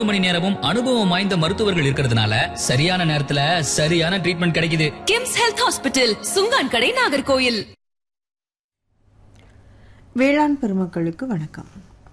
மணி நேரமும் அனுபவம் வாய்ந்த மருத்துவர்கள் இருக்கிறதுனால சரியான நேரத்துல சரியான ட்ரீட்மெண்ட் கிடைக்குது கிம்ஸ் ஹெல்த் ஹாஸ்பிட்டல் சுங்கான் கடை நாகர்கோயில் வேளாண் பெருமக்களுக்கு வணக்கம்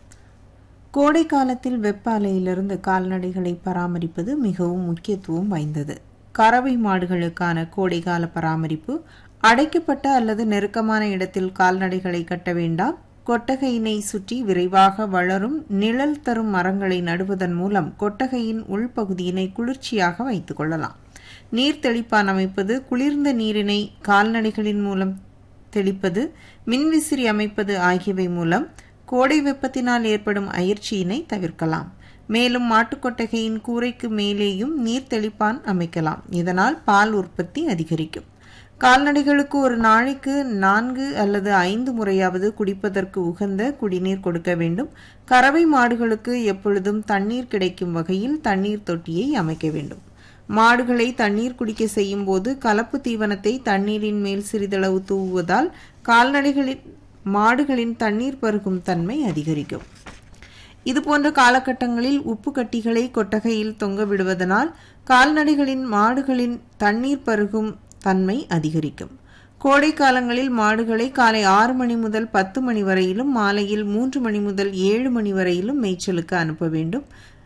கோடை காலத்தில் வெப்ப அலையிலிருந்து கால்நடைகளை பராமரிப்பது மிகவும் முக்கியத்துவம் வாய்ந்தது கறவை மாடுகளுக்கான கோடைகால பராமரிப்பு அடைக்கப்பட்ட அல்லது நெருக்கமான இடத்தில் கால்நடைகளை கட்ட வேண்டாம் கொட்டகையினை சுற்றி விரைவாக வளரும் நிழல் தரும் மரங்களை நடுவதன் மூலம் கொட்டகையின் உள்பகுதியினை குளிர்ச்சியாக வைத்துக் கொள்ளலாம் நீர் தெளிப்பான் அமைப்பது குளிர்ந்த நீரினை கால்நடைகளின் மூலம் தெளிப்பது மின்விசிறி அமைப்பது ஆகியவை மூலம் கோடை வெப்பத்தினால் ஏற்படும் அயற்சியினை தவிர்க்கலாம் மேலும் மாட்டுக்கொட்டகையின் கூரைக்கு மேலேயும் நீர் தெளிப்பான் அமைக்கலாம் இதனால் பால் உற்பத்தி அதிகரிக்கும் கால்நடைகளுக்கு ஒரு நாளைக்கு நான்கு அல்லது ஐந்து முறையாவது குடிப்பதற்கு உகந்த குடிநீர் கொடுக்க வேண்டும் கறவை மாடுகளுக்கு எப்பொழுதும் தண்ணீர் கிடைக்கும் வகையில் தண்ணீர் தொட்டியை அமைக்க வேண்டும் மாடுகளை தண்ணீர் குடிக்க செய்யும் போது கலப்பு தீவனத்தை தண்ணீரின் மேல் சிறிதளவு தூவுவதால் கால்நடைகளின் மாடுகளின் தண்ணீர் பருகும் தன்மை அதிகரிக்கும் இதுபோன்ற காலகட்டங்களில் உப்பு கட்டிகளை கொட்டகையில் தொங்க விடுவதனால் கால்நடைகளின் மாடுகளின் தண்ணீர் பருகும் தன்மை அதிகரிக்கும் கோடை காலங்களில் மாடுகளை காலை ஆறு மணி முதல் பத்து மணி வரையிலும் மாலையில் மூன்று மணி முதல் ஏழு மணி வரையிலும் மேய்ச்சலுக்கு அனுப்ப வேண்டும்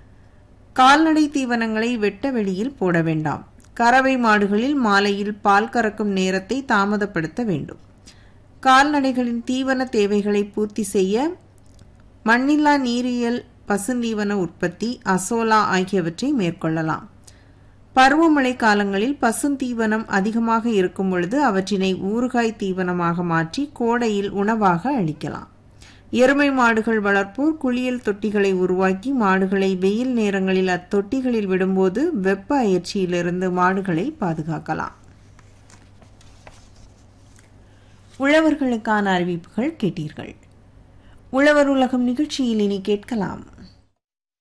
கால்நடை தீவனங்களை வெட்ட வெளியில் போட வேண்டாம் கறவை மாடுகளில் மாலையில் பால் கறக்கும் நேரத்தை தாமதப்படுத்த வேண்டும் கால்நடைகளின் தீவன தேவைகளை பூர்த்தி செய்ய மண்ணில்லா நீரியல் பசுந்தீவன உற்பத்தி அசோலா ஆகியவற்றை மேற்கொள்ளலாம் பருவமழை காலங்களில் பசுந்தீவனம் அதிகமாக இருக்கும் பொழுது அவற்றினை ஊறுகாய் தீவனமாக மாற்றி கோடையில் உணவாக அளிக்கலாம் எருமை மாடுகள் வளர்ப்போர் குளியல் தொட்டிகளை உருவாக்கி மாடுகளை வெயில் நேரங்களில் அத்தொட்டிகளில் விடும்போது வெப்ப அயற்சியிலிருந்து மாடுகளை பாதுகாக்கலாம் உழவர்களுக்கான அறிவிப்புகள் கேட்டீர்கள் உழவர் உலகம் நிகழ்ச்சியில் இனி கேட்கலாம்